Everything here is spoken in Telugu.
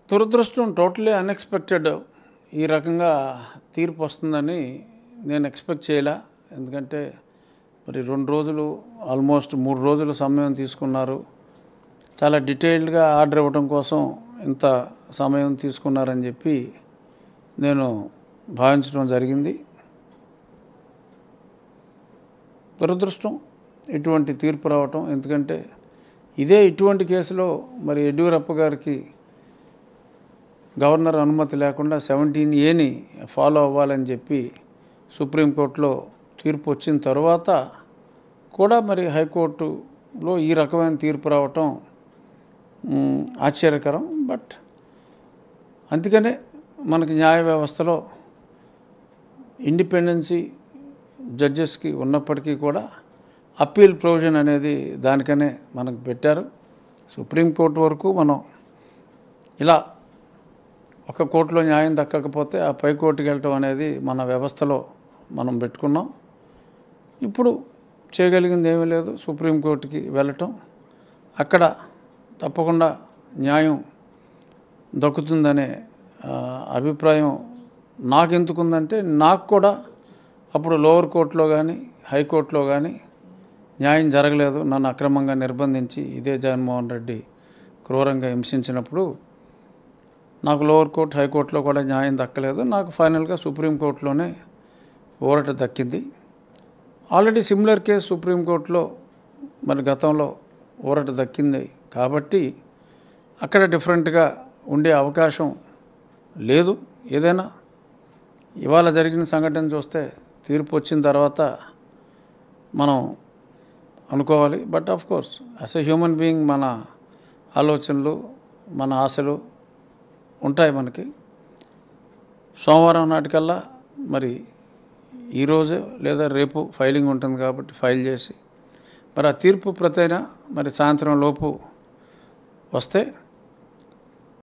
దురదృష్టం టోటలీ అన్ఎక్స్పెక్టెడ్ ఈ రకంగా తీర్పు వస్తుందని నేను ఎక్స్పెక్ట్ చేయలే ఎందుకంటే మరి రెండు రోజులు ఆల్మోస్ట్ మూడు రోజులు సమయం తీసుకున్నారు చాలా డీటెయిల్డ్గా ఆర్డర్ ఇవ్వడం కోసం ఇంత సమయం తీసుకున్నారని చెప్పి నేను భావించడం జరిగింది దురదృష్టం ఇటువంటి తీర్పు రావటం ఎందుకంటే ఇదే ఇటువంటి కేసులో మరి యడ్యూరప్ప గారికి గవర్నర్ అనుమతి లేకుండా సెవెంటీన్ ఏని ఫాలో అవ్వాలని చెప్పి సుప్రీంకోర్టులో తీర్పు వచ్చిన తర్వాత కూడా మరి హైకోర్టులో ఈ రకమైన తీర్పు రావటం మ్, ఆశ్చర్యకరం బట్ అందుకనే మనకి న్యాయ వ్యవస్థలో ఇండిపెండెన్సీ జడ్జెస్కి ఉన్నప్పటికీ కూడా అప్పీల్ ప్రొవిజన్ అనేది దానికనే మనకు పెట్టారు సుప్రీంకోర్టు వరకు మనం ఇలా ఒక కోర్టులో న్యాయం దక్కకపోతే ఆ పై కోర్టుకి వెళ్ళటం అనేది మన వ్యవస్థలో మనం పెట్టుకున్నాం ఇప్పుడు చేయగలిగింది ఏమీ లేదు సుప్రీంకోర్టుకి వెళ్ళటం అక్కడ తప్పకుండా న్యాయం దక్కుతుందనే ఆ, అభిప్రాయం నాకు ఎందుకుందంటే నాకు కూడా అప్పుడు లోవర్ కోర్టులో కానీ హైకోర్టులో కానీ న్యాయం జరగలేదు నన్ను అక్రమంగా నిర్బంధించి ఇదే జగన్మోహన్ రెడ్డి క్రూరంగా హింసించినప్పుడు నాకు లోవర్ కోర్టు హైకోర్టులో కూడా న్యాయం దక్కలేదు నాకు ఫైనల్గా సుప్రీంకోర్టులోనే ఊరట దక్కింది ఆల్రెడీ సిమిలర్ కేసు సుప్రీంకోర్టులో మరి గతంలో ఊరట దక్కింది కాబట్టి అక్కడ డిఫరెంట్గా ఉండే అవకాశం లేదు ఏదైనా ఇవాళ జరిగిన సంఘటన చూస్తే తీర్పు వచ్చిన తర్వాత మనం అనుకోవాలి but of course as a human being మన ఆలోచనలు మన ఆశలు ఉంటాయి మనకి సోమవారం నాటికల్లా మరి ఈరోజు లేదా రేపు ఫైలింగ్ ఉంటుంది కాబట్టి ఫైల్ చేసి మరి ఆ తీర్పు ప్రతైనా మరి సాయంత్రం లోపు వస్తే